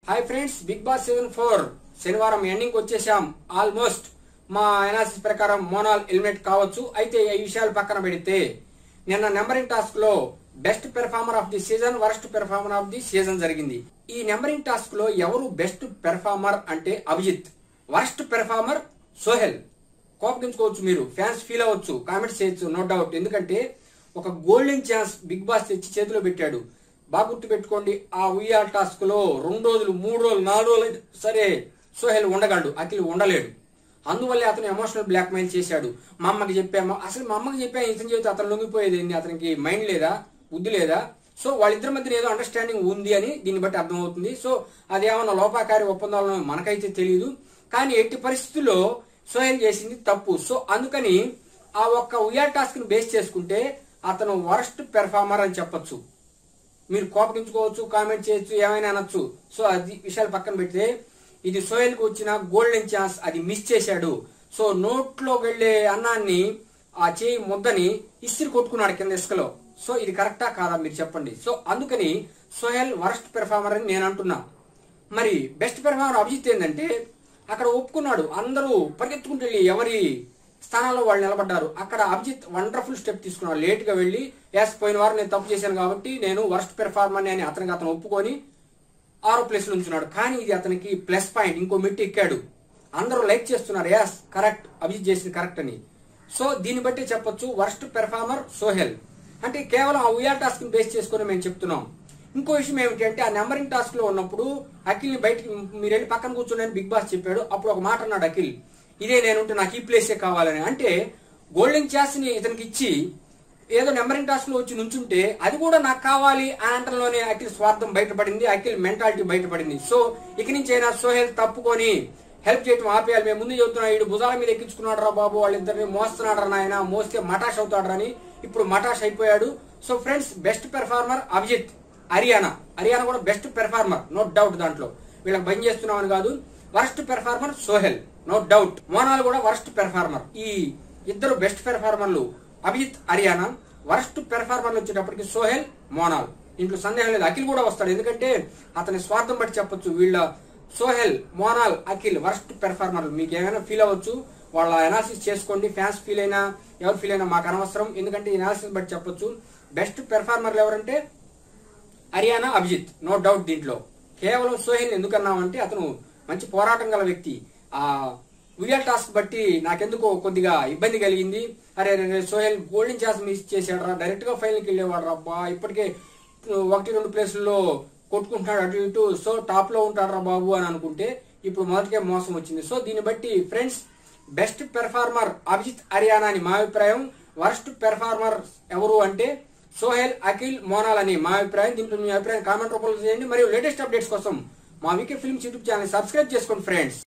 hi friends big boss season four శనివారం ending వచ్చేసాం almost మా అనాలిసిస్ ప్రకారం మోనాల్ ఎలిమినేట్ కావచ్చు అయితే ఈ విషయాలు పక్కన పెడితే నిన్న నెంబరింగ్ టాస్క్ లో best performer of the season worst performer of the season జరిగింది ఈ నెంబరింగ్ టాస్క్ లో ఎవరు బెస్ట్ పెర్ఫార్మర్ అంటే అభిజిత్ వరస్ట్ పెర్ఫార్మర్ సోహెల్ కోపగించుకోవచ్చు మీరు ఫ్యాన్స్ ఫీల్ అవ్వచ్చు కామెంట్స్ చేయొచ్చు నో డౌట్ ఎందుకంటే ఒక గోల్డెన్ ఛాన్స్ బిగ్ బాస్ తెచ్చి చేతిలో పెట్టాడు బాగా గుర్తు పెట్టుకోండి ఆ ఉయ్యాల టాస్క్ లో రెండు రోజులు మూడు రోజులు నాలుగు రోజులు అయితే సరే సోహెల్ ఉండగలడు అఖిల్ ఉండలేడు అందువల్లే అతను ఎమోషనల్ బ్లాక్ మెయిల్ చేశాడు మా అమ్మకి చెప్పాము అసలు మా అమ్మకి చెప్పా ఇతను చెబితే అతను లొంగిపోయేది ఏంది అతనికి మైండ్ లేదా బుద్ధి లేదా సో వాళ్ళిద్దరి మధ్య ఏదో అండర్స్టాండింగ్ ఉంది అని దీన్ని బట్టి అర్థమవుతుంది సో అదేమన్నా లోపాకారి ఒప్పందాలను మనకైతే తెలియదు కానీ ఎట్టి పరిస్థితుల్లో సోహెల్ చేసింది తప్పు సో అందుకని ఆ ఒక్క ఉయ్యాల టాస్క్ ని బేస్ చేసుకుంటే అతను వరస్ట్ పెర్ఫార్మర్ అని చెప్పొచ్చు మీరు కోపగించుకోవచ్చు కామెంట్ చేయొచ్చు ఏమైనా అనొచ్చు సో అది విషయాలు పక్కన పెడితే ఇది సోయల్ కు వచ్చిన గోల్డెన్ ఛాన్స్ అది మిస్ చేశాడు సో నోట్లోకి వెళ్లే అన్నాన్ని ఆ చేయి ముద్దని ఇస్త్రి కొట్టుకున్నాడు కింద ఇసుకలో సో ఇది కరెక్టా కాదా మీరు చెప్పండి సో అందుకని సోహెల్ వరస్ట్ పెర్ఫార్మర్ అని నేను అంటున్నా మరి బెస్ట్ పెర్ఫార్మర్ అభిజిత్ ఏంటంటే అక్కడ ఒప్పుకున్నాడు అందరూ పరిగెత్తుకుంటూ వెళ్ళి ఎవరి స్థానాల్లో వాళ్ళు నిలబడ్డారు అక్కడ అభిజిత్ వండర్ఫుల్ స్టెప్ తీసుకున్నాడు లేట్ గా వెళ్ళి ఎస్ పోయిన వారం నేను తప్పు చేశాను కాబట్టి నేను వర్స్ట్ పెర్ఫార్మర్ అని అతనికి అతను ఒప్పుకొని ఆరో ప్లేస్ లో ఉంచున్నాడు కానీ ఇది అతనికి ప్లస్ పాయింట్ ఇంకో మెట్టు ఎక్కాడు అందరూ లైక్ చేస్తున్నారు ఎస్ కరెక్ట్ అభిజిత్ చేసింది కరెక్ట్ అని సో దీన్ని బట్టి చెప్పొచ్చు వర్స్ట్ పెర్ఫార్మర్ సోహెల్ అంటే కేవలం ఆ ఉయా టాస్క్ ని బేస్ చేసుకుని మేము చెప్తున్నాం ఇంకో విషయం ఏమిటంటే ఆ నెంబరింగ్ టాస్క్ లో ఉన్నప్పుడు అఖిల్ ని బయటికి మీరు వెళ్ళి పక్కన కూర్చోండి అని బిగ్ బాస్ చెప్పాడు అప్పుడు ఒక మాట అన్నాడు అఖిల్ ఇదే నేనుంటే నాకు ఈ ప్లేసే కావాలని అంటే గోల్డెన్ ఛాన్స్ ని ఇతనికి ఇచ్చి ఏదో నెంబరింగ్ టాస్క్ లో వచ్చి నుంచుంటే అది కూడా నాకు కావాలి అని అంటంలోనే అఖిల్ స్వార్థం బయటపడింది అఖిల్ మెంటాలిటీ బయటపడింది సో ఇక నుంచి అయినా సోహెల్ తప్పుకొని హెల్ప్ చేయటం ఆపేయాలి మేము ముందు చెబుతున్నా వీడు భుజాల మీద ఎక్కించుకున్నాడు రా బాబు వాళ్ళిద్దరిని మోస్తున్నాడు రా నాయన మోస్తే మటాష్ అవుతాడు అని ఇప్పుడు మటాష్ అయిపోయాడు so friends best performer Abhijeet Ariyana Ariyana కూడా బెస్ట్ పెర్ఫార్మర్ నో డౌట్ దాంట్లో వీళ్ళకి బంద్ చేస్తున్నామని కాదు worst performer Sohel no doubt Monal కూడా వరస్ట్ పెర్ఫార్మర్ ఈ ఇద్దరు బెస్ట్ పెర్ఫార్మర్లు అభిజిత్ హర్యానా వరస్ట్ పెర్ఫార్మర్లు వచ్చేటప్పటికి సోహెల్ మోనాల్ ఇంట్లో సందేహం లేదు అఖిల్ కూడా వస్తాడు ఎందుకంటే అతని స్వార్థం బట్టి చెప్పొచ్చు వీళ్ళ సోహెల్ మోనాల్ అఖిల్ వరస్ట్ పెర్ఫార్మర్లు మీకు ఏమైనా ఫీల్ అవ్వచ్చు వాళ్ళ అనాలిసిస్ చేసుకోండి ఫ్యాన్స్ ఫీల్ అయినా ఎవరు ఫీల్ అయినా మాకు అనవసరం ఎందుకంటే ఈ అనాలిసిస్ బట్టి చెప్పొచ్చు బెస్ట్ పెర్ఫార్మర్లు ఎవరంటే హర్యానా అభిజిత్ నో డౌట్ దీంట్లో కేవలం సోహెల్ ఎందుకన్నామంటే అతను మంచి పోరాటం గల వ్యక్తి ఆ ఉయ్యాల టాస్క్ బట్టి నాకెందుకో కొద్దిగా ఇబ్బంది కలిగింది అరే అరే సోహెల్ గోల్డెన్ ఛాన్స్ మిస్ చేశాడు డైరెక్ట్ గా ఫైనల్కి వెళ్ళేవాడు అబ్బా ఇప్పటికే ఒకటి రెండు ప్లేసుల్లో కొట్టుకుంటున్నాడు అటు ఇటు సో టాప్ లో ఉంటాడు రా బాబు అని అనుకుంటే ఇప్పుడు మొదటికే మోసం వచ్చింది సో దీన్ని బట్టి friends best performer Abhijeet Ariyana అని మా అభిప్రాయం వర్స్ట్ పెర్ఫార్మర్ ఎవరు అంటే సోహెల్ అఖిల్ మోనాల్ అని మా అభిప్రాయం దీంట్లో మీ అభిప్రాయం కామెంట్ రూపంలో చేయండి మరియు లేటెస్ట్ అప్డేట్స్ కోసం మా VK films YouTube channel subscribe చేసుకోండి ఫ్రెండ్స్